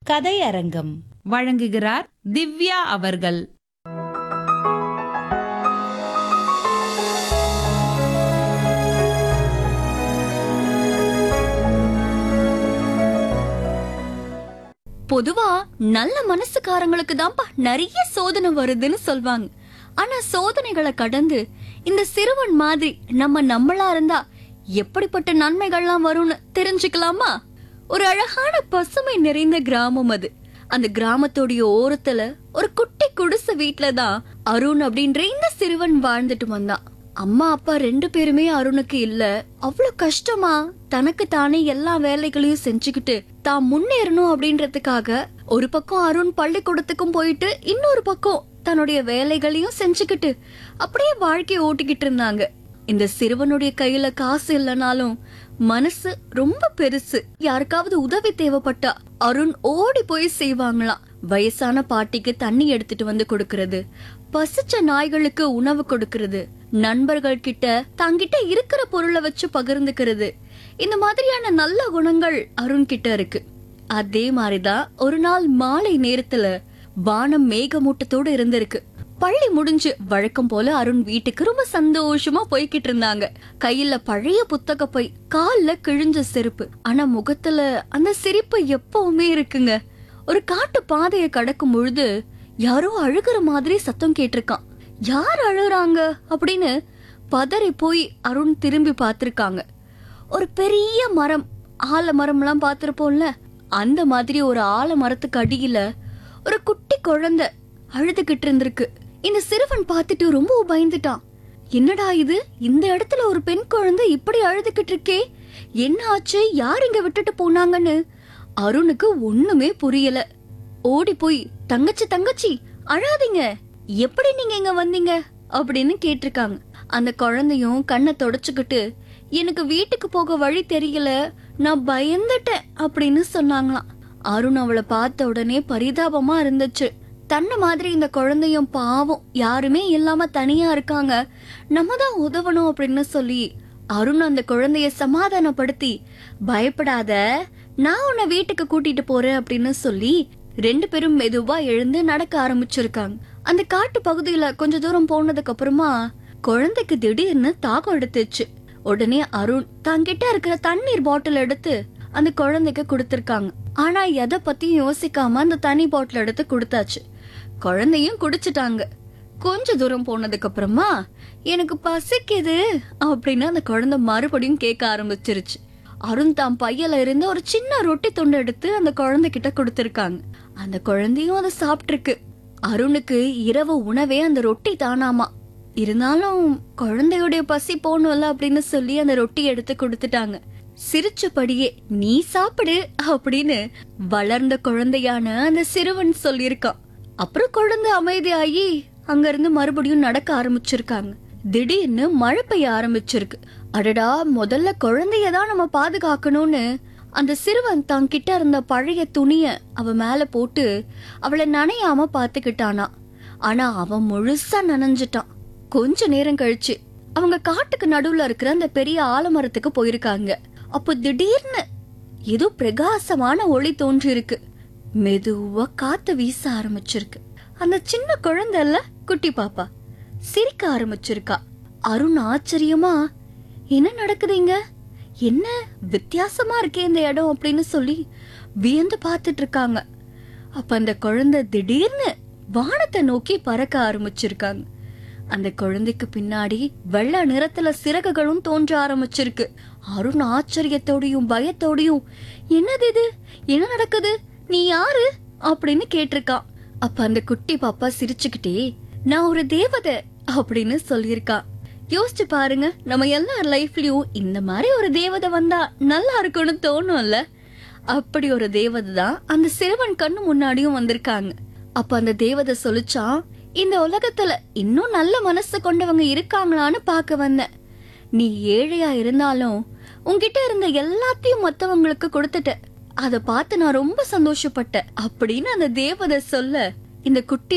கதையரங்கம் வழங்குகிறார் திவ்யா அவர்கள் பொதுவா நல்ல மனசுக்காரங்களுக்கு தான்ப்பா நிறைய சோதனை வருதுன்னு சொல்வாங்க ஆனா சோதனைகளை கடந்து இந்த சிறுவன் மாதிரி நம்ம நம்மளா இருந்தா எப்படிப்பட்ட நன்மைகள்லாம் வரும்னு தெரிஞ்சுக்கலாமா ஒரு அழகான பசுமை நிறைந்த கிராமம் அது அந்த கிராமத்தோடைய ஓரத்துல ஒரு குட்டி குடிசை வீட்ல தான் அருண் அப்படின்ற இந்த சிறுவன் வாழ்ந்துட்டு வந்தான் அம்மா அப்பா ரெண்டு பேருமே அருணுக்கு இல்ல அவ்வளவு கஷ்டமா தனக்கு தானே எல்லா வேலைகளையும் செஞ்சுக்கிட்டு தான் முன்னேறணும் அப்படின்றதுக்காக ஒரு பக்கம் அருண் பள்ளிக்கூடத்துக்கும் போயிட்டு இன்னொரு பக்கம் தன்னுடைய வேலைகளையும் செஞ்சுக்கிட்டு அப்படியே வாழ்க்கைய ஓட்டிக்கிட்டு இருந்தாங்க இந்த சிறுவனுடைய கையில காசு இல்லைனாலும் மனசு ரொம்ப பெருசு யாருக்காவது உதவி தேவைப்பட்டா அருண் ஓடி போய் செய்வாங்களாம் வயசான பாட்டிக்கு தண்ணி எடுத்துட்டு வந்து கொடுக்கறது பசிச்ச நாய்களுக்கு உணவு கொடுக்கறது நண்பர்கள் கிட்ட தங்கிட்ட இருக்கிற பொருளை வச்சு பகிர்ந்துக்கிறது இந்த மாதிரியான நல்ல குணங்கள் அருண் கிட்ட இருக்கு அதே மாதிரிதான் ஒரு நாள் மாலை நேரத்துல வானம் மேகமூட்டத்தோட இருந்திருக்கு பள்ளி முடிஞ்சு வழக்கம் போல அருண் வீட்டுக்கு ரொம்ப சந்தோஷமா போய்கிட்டு இருந்தாங்க கையில பழைய புத்தக பை கால்ல கிழிஞ்ச செருப்பு ஆனா முகத்துல அந்த சிரிப்பு எப்பவுமே இருக்குங்க ஒரு காட்டு பாதையை கடக்கும் பொழுது யாரோ அழுகிற மாதிரி சத்தம் கேட்டிருக்கான் யார் அழுகுறாங்க அப்படின்னு பதறி போய் அருண் திரும்பி பார்த்திருக்காங்க ஒரு பெரிய மரம் ஆலமரம் எல்லாம் பார்த்திருப்போம்ல அந்த மாதிரி ஒரு ஆலமரத்துக்கு அடியில ஒரு குட்டி குழந்தை அழுதுகிட்டு இருந்திருக்கு இந்த சிறுவன் பார்த்துட்டு ரொம்ப பயந்துட்டான் என்னடா இது இந்த இடத்துல ஒரு பெண் குழந்தை இப்படி அழுதுகிட்டு இருக்கே என்ன ஆச்சு யார் இங்க விட்டுட்டு போனாங்கன்னு அருணுக்கு ஒண்ணுமே புரியல ஓடி போய் தங்கச்சி தங்கச்சி அழாதீங்க எப்படி நீங்க இங்க வந்தீங்க அப்படின்னு கேட்டிருக்காங்க அந்த குழந்தையும் கண்ணை தொடச்சுக்கிட்டு எனக்கு வீட்டுக்கு போக வழி தெரியல நான் பயந்துட்டேன் அப்படின்னு சொன்னாங்களாம் அருண் அவளை பார்த்த உடனே பரிதாபமா இருந்துச்சு தன்னை மாதிரி இந்த குழந்தையும் பாவம் யாருமே இல்லாம தனியா இருக்காங்க நம்ம தான் உதவணும் அப்படின்னு சொல்லி அருண் அந்த குழந்தைய சமாதானப்படுத்தி பயப்படாத நான் உன்னை வீட்டுக்கு கூட்டிட்டு போறேன் அப்படின்னு சொல்லி ரெண்டு பேரும் மெதுவா எழுந்து நடக்க ஆரம்பிச்சிருக்காங்க அந்த காட்டு பகுதியில கொஞ்ச தூரம் போனதுக்கு அப்புறமா குழந்தைக்கு திடீர்னு தாகம் எடுத்துச்சு உடனே அருண் தங்கிட்ட இருக்கிற தண்ணீர் பாட்டில் எடுத்து அந்த குழந்தைக்கு கொடுத்திருக்காங்க ஆனா எதை பத்தியும் யோசிக்காம அந்த தண்ணி பாட்டில் எடுத்து கொடுத்தாச்சு குழந்தையும் குடிச்சிட்டாங்க கொஞ்ச தூரம் போனதுக்கு அப்புறமா எனக்கு பசிக்குது அப்படின்னு அந்த குழந்தை மறுபடியும் கேட்க ஆரம்பிச்சிருச்சு அருண் தாம் பையில இருந்து ஒரு சின்ன ரொட்டி துண்டு எடுத்து அந்த குழந்தைகிட்ட கொடுத்திருக்காங்க அந்த குழந்தையும் அதை சாப்பிட்டிருக்கு அருணுக்கு இரவு உணவே அந்த ரொட்டி தானாமா இருந்தாலும் குழந்தையுடைய பசி போகணும்ல அப்படின்னு சொல்லி அந்த ரொட்டி எடுத்து கொடுத்துட்டாங்க சிரிச்சபடியே நீ சாப்பிடு அப்படின்னு வளர்ந்த குழந்தையான அந்த சிறுவன் சொல்லியிருக்கான் அப்புறம் குழந்தை அமைதியாகி அங்க இருந்து மறுபடியும் நடக்க ஆரம்பிச்சிருக்காங்க திடீர்னு மழை பெய்ய ஆரம்பிச்சிருக்கு அடடா முதல்ல குழந்தைய தான் நம்ம பாதுகாக்கணும்னு அந்த சிறுவன் தான் கிட்ட இருந்த பழைய துணிய அவ மேல போட்டு அவளை நனையாம பாத்துக்கிட்டானா ஆனா அவன் முழுசா நனைஞ்சிட்டான் கொஞ்ச நேரம் கழிச்சு அவங்க காட்டுக்கு நடுவுல இருக்கிற அந்த பெரிய ஆலமரத்துக்கு போயிருக்காங்க அப்போ திடீர்னு ஏதோ பிரகாசமான ஒளி தோன்றி இருக்கு மெதுவா காத்து வீச ஆரம்பிச்சிருக்கு அந்த சின்ன குழந்தைல குட்டி பாப்பா சிரிக்க ஆரம்பிச்சிருக்கா அருண் ஆச்சரியமா என்ன நடக்குதுங்க என்ன வித்தியாசமா இருக்கே இந்த இடம் அப்படின்னு சொல்லி வியந்து பார்த்துட்டு இருக்காங்க அப்ப அந்த குழந்தை திடீர்னு வானத்தை நோக்கி பறக்க ஆரம்பிச்சிருக்காங்க அந்த குழந்தைக்கு பின்னாடி வெள்ளை நிறத்துல சிறகுகளும் தோன்ற ஆரம்பிச்சிருக்கு அருண் ஆச்சரியத்தோடையும் பயத்தோடையும் என்னது இது என்ன நடக்குது நீ யாரு அப்படின்னு கேட்டிருக்கான் அப்ப அந்த குட்டி பாப்பா சிரிச்சுக்கிட்டே நான் ஒரு தேவதை அப்படின்னு சொல்லியிருக்கா யோசிச்சு பாருங்க நம்ம எல்லார் லைஃப்லயும் இந்த மாதிரி ஒரு தேவதை வந்தா நல்லா இருக்கும்னு தோணும்ல அப்படி ஒரு தேவதை தான் அந்த சிறுவன் கண்ணு முன்னாடியும் வந்திருக்காங்க அப்ப அந்த தேவதை சொல்லிச்சான் இந்த உலகத்துல இன்னும் நல்ல மனசு கொண்டவங்க இருக்காங்களான்னு பார்க்க வந்தேன் நீ ஏழையா இருந்தாலும் உன்கிட்ட இருந்த எல்லாத்தையும் மத்தவங்களுக்கு கொடுத்துட்ட அத பார்த்து நான் ரொம்ப சந்தோஷப்பட்டேன் அப்படின்னு அந்த தேவதை சொல்ல இந்த குட்டி